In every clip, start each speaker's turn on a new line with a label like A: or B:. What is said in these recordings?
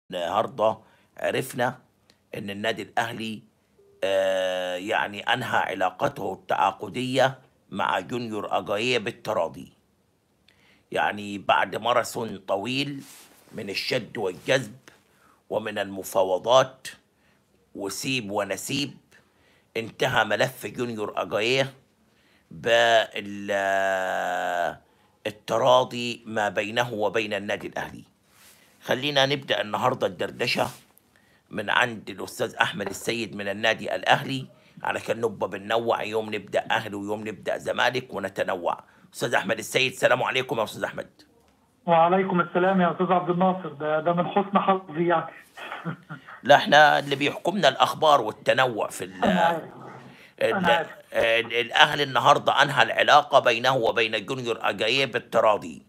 A: النهارده عرفنا ان النادي الاهلي آه، يعني انهى علاقته التعاقديه مع جونيور اجاييه بالتراضي يعني بعد ماراثون طويل من الشد والجذب ومن المفاوضات وسيب ونسيب انتهى ملف جونيور اجاييه بالتراضي ما بينه وبين النادي الاهلي خلينا نبدا النهارده الدردشه من عند الاستاذ احمد السيد من النادي الاهلي علشان نبقى بننوع يوم نبدا اهلي ويوم نبدا زمالك ونتنوع استاذ احمد السيد السلام عليكم يا استاذ احمد
B: وعليكم السلام يا استاذ عبد الناصر ده ده من حسن حظي يعني
A: لا احنا اللي بيحكمنا الاخبار والتنوع في ال
B: انا عارف
A: ال
B: أنا عارف.
A: ال الاهلي النهارده انهى العلاقه بينه وبين جونيور اجاييه بالتراضي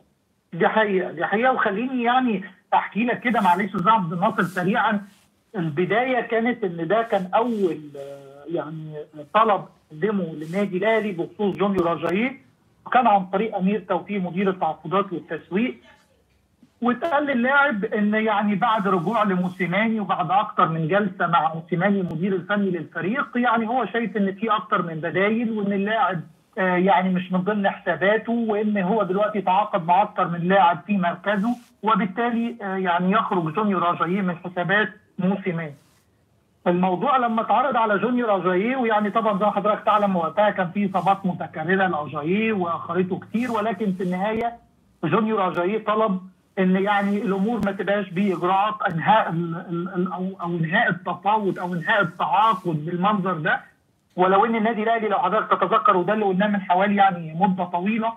B: دي حقيقه دي حقيقه وخليني يعني احكي لك كده معلش يا استاذ عبد الناصر سريعا البدايه كانت ان ده كان اول آه، يعني طلب قدمه للنادي الاهلي بخصوص جونيور اجاييه وكان عن طريق امير توفيق مدير التعاقدات والتسويق واتقال للاعب ان يعني بعد رجوع لموسيماني وبعد اكتر من جلسه مع موسيماني المدير الفني للفريق يعني هو شايف ان في اكتر من بدايل وان اللاعب آه، يعني مش من ضمن حساباته وان هو دلوقتي تعاقد مع اكتر من لاعب في مركزه وبالتالي آه، يعني يخرج جونيور اجاييه من حسابات موسيماني. الموضوع لما اتعرض على جونيور اجاييه ويعني طبعا زي ما حضرتك تعلم وقتها كان في اصابات متكرره لاجاييه واخرته كتير ولكن في النهايه جونيور اجاييه طلب ان يعني الامور ما تبقاش باجراءات انهاء ال ال ال او او انهاء التفاوض او انهاء التعاقد بالمنظر ده ولو ان النادي الاهلي لو حضرتك تتذكر وده اللي قلناه من حوالي يعني مده طويله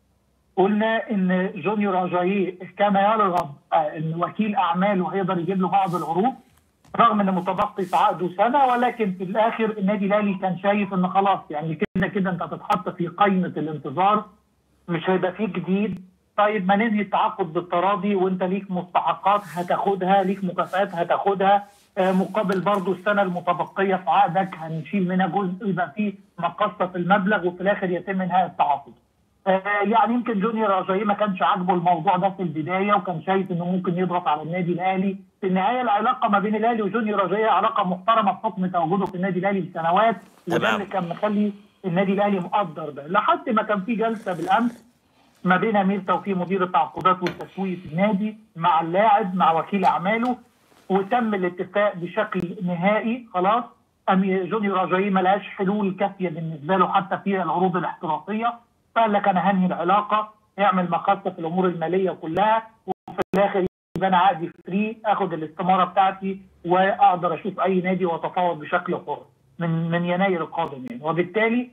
B: قلنا ان جونيور اجاييه كان يرغب آه، ان وكيل اعماله هيقدر يجيب له بعض العروض رغم ان متبقي في عقده سنه ولكن في الاخر النادي الاهلي كان شايف ان خلاص يعني كده كده انت هتتحط في قائمه الانتظار مش هيبقى فيه جديد طيب ما ننهي التعاقد بالتراضي وانت ليك مستحقات هتاخدها ليك مكافآت هتاخدها آه، مقابل برضو السنه المتبقيه في عقدك هنشيل منها جزء يبقى فيه مقصه في المبلغ وفي الاخر يتم انهاء التعاقد. آه، يعني يمكن جونيور اجاييه ما كانش عاجبه الموضوع ده في البدايه وكان شايف انه ممكن يضغط على النادي الاهلي، في النهايه العلاقه ما بين الاهلي وجونيور اجاييه علاقه محترمه بحكم تواجده في النادي الاهلي لسنوات وده
A: تمام.
B: اللي كان مخلي النادي الاهلي مقدر ده، لحد ما كان في جلسه بالامس ما بين امير توفيق مدير التعاقدات والتسويق في النادي مع اللاعب مع وكيل اعماله وتم الاتفاق بشكل نهائي خلاص أمي- جونيور اجاييه ما لهاش حلول كافيه بالنسبه له حتى في العروض الاحترافيه فقال لك انا هنهي العلاقه اعمل مقاصه في الامور الماليه كلها وفي الاخر يبقى انا عقدي فري اخد الاستماره بتاعتي واقدر اشوف اي نادي واتفاوض بشكل حر من من يناير القادم يعني وبالتالي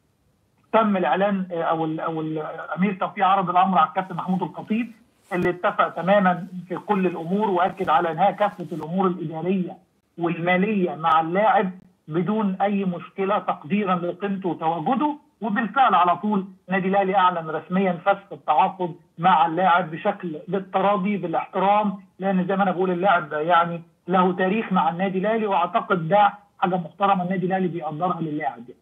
B: تم الاعلان آه، او ال او ال امير توفيق عرض الامر على الكابتن محمود الخطيب اللي اتفق تماما في كل الامور واكد على انهاء كافه الامور الاداريه والماليه مع اللاعب بدون اي مشكله تقديرا لقيمته وتواجده وبالفعل على طول النادي الاهلي اعلن رسميا فسخ التعاقد مع اللاعب بشكل بالتراضي بالاحترام لان زي ما انا بقول اللاعب ده يعني له تاريخ مع النادي الاهلي واعتقد ده حاجه محترمه النادي الاهلي بيقدرها للاعب يعني.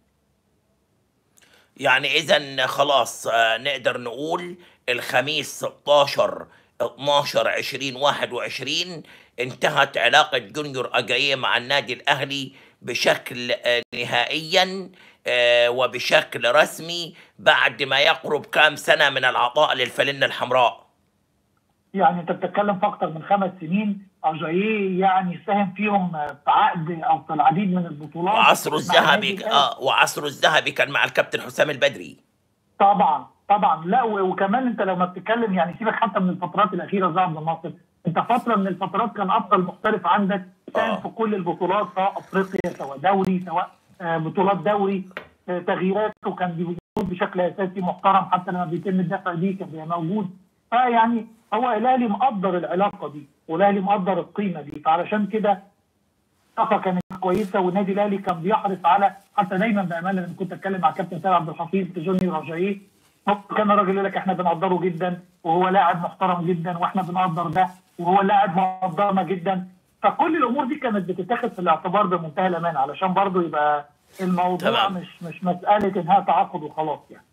A: يعني اذا خلاص آه، نقدر نقول الخميس 16 12 20 21 انتهت علاقة جونيور أجاييه مع النادي الأهلي بشكل آه، نهائيا آه، وبشكل رسمي بعد ما يقرب كام سنة من العطاء للفلنة الحمراء
B: يعني انت بتتكلم في اكتر من خمس سنين اجاييه يعني ساهم فيهم في عقد او في العديد من البطولات
A: وعصره
B: مع
A: الذهبي
B: النادي الأهلي.
A: آه وعصره الذهبي كان مع الكابتن حسام البدري
B: طبعا طبعا لا و- وكمان انت لما بتتكلم يعني سيبك حتى من الفترات الاخيره زي عبد الناصر انت فتره من الفترات كان افضل محترف عندك ساهم
A: آه.
B: في كل البطولات سواء افريقيا سواء دوري سواء آه، بطولات دوري آه، تغييراته كان موجود بشكل اساسي محترم حتى لما بيتم الدفع بيه كان بيبقى موجود فيعني هو الاهلي مقدر العلاقه دي والاهلي مقدر القيمه دي فعلشان كده الثقه كانت كويسه والنادي الاهلي كان بيحرص على حتى دايما بامانه لما كنت اتكلم مع كابتن سيد عبد الحفيظ في جونيور اجاييه هو كان الراجل يقول لك احنا بنقدره جدا وهو لاعب محترم جدا واحنا بنقدر ده وهو لاعب مقدرنا جدا فكل الامور دي كانت بتتاخد في الاعتبار بمنتهى الامان علشان برضه يبقى الموضوع
A: تمام.
B: مش مش مساله انهاء تعاقد وخلاص يعني